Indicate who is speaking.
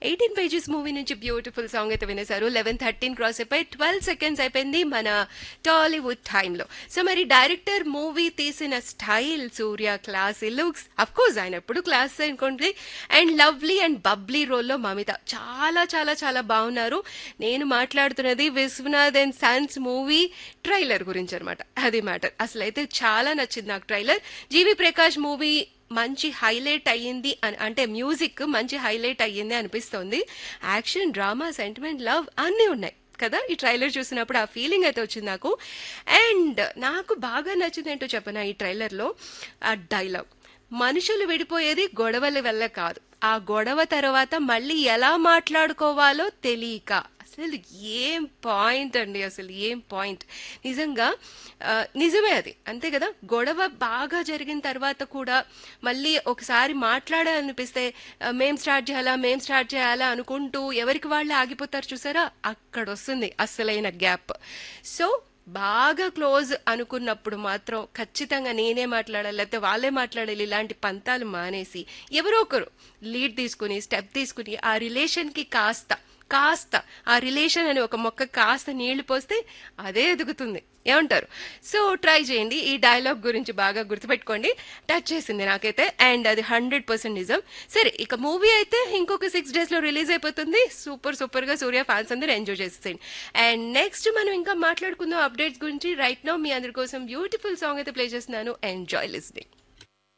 Speaker 1: eighteen pages movie నుంచి beautiful song అయితే వినేశారు లెవెన్ థర్టీన్ క్రాస్ అయిపోయి ట్వెల్వ్ సెకండ్స్ అయిపోయింది మన టాలీవుడ్ టైంలో సో మరి డైరెక్టర్ మూవీ తీసిన style Surya classy looks of course ఆయన ఎప్పుడు క్లాస్ అనుకోండి అండ్ లవ్లీ అండ్ బబ్లీ రోల్లో మమిత చాలా చాలా చాలా బాగున్నారు నేను మాట్లాడుతున్నది Viswanath and sons movie trailer గురించి అనమాట అది మ్యాటర్ అసలు అయితే చాలా నచ్చింది నాకు ట్రైలర్ జీవి ప్రకాష్ మూవీ మంచి హైలైట్ అయ్యింది అని అంటే మ్యూజిక్ మంచి హైలైట్ అయ్యింది అనిపిస్తోంది యాక్షన్ డ్రామా సెంటిమెంట్ లవ్ అన్నీ ఉన్నాయి కదా ఈ ట్రైలర్ చూసినప్పుడు ఆ ఫీలింగ్ అయితే వచ్చింది నాకు అండ్ నాకు బాగా నచ్చింది ఏంటో చెప్పనా ఈ ట్రైలర్లో ఆ డైలాగ్ మనుషులు విడిపోయేది గొడవల వల్ల కాదు ఆ గొడవ తర్వాత మళ్ళీ ఎలా మాట్లాడుకోవాలో తెలియక అసలు ఏం పాయింట్ అండి అసలు ఏం పాయింట్ నిజంగా ఆ, నిజమే అది అంతే కదా గొడవ బాగా జరిగిన తర్వాత కూడా మళ్ళీ ఒకసారి మాట్లాడాలనిపిస్తే ఆ, మేం స్టార్ట్ చేయాలా మేం స్టార్ట్ చేయాలా అనుకుంటూ ఎవరికి వాళ్ళు ఆగిపోతారు చూసారా అక్కడ వస్తుంది అసలైన గ్యాప్ సో బాగా క్లోజ్ అనుకున్నప్పుడు మాత్రం ఖచ్చితంగా నేనే మాట్లాడాలి లేకపోతే వాళ్ళే మాట్లాడాలి ఇలాంటి పంతాలు మానేసి ఎవరో ఒకరు లీడ్ తీసుకుని స్టెప్ తీసుకుని ఆ రిలేషన్కి కాస్త కాస్త ఆ రిలేషన్ అని ఒక మొక్క కాస్త నీళ్లు పోస్తే అదే ఎదుగుతుంది ఏమంటారు సో ట్రై చేయండి ఈ డైలాగ్ గురించి బాగా గుర్తుపెట్టుకోండి టచ్ చేసింది నాకైతే అండ్ అది హండ్రెడ్ పర్సెంట్ నిజం సరే ఇక మూవీ అయితే ఇంకొక సిక్స్ డేస్ లో రిలీజ్ అయిపోతుంది సూపర్ సూపర్ గా సూర్య ఫ్యాన్స్ అందరూ ఎంజాయ్ చేసేయండి అండ్ నెక్స్ట్ మనం ఇంకా మాట్లాడుకుందాం అప్డేట్స్ గురించి రైట్ నో మీ అందరి కోసం బ్యూటిఫుల్ సాంగ్ అయితే ప్లే చేస్తున్నాను ఎంజాయ్ లిస్నింగ్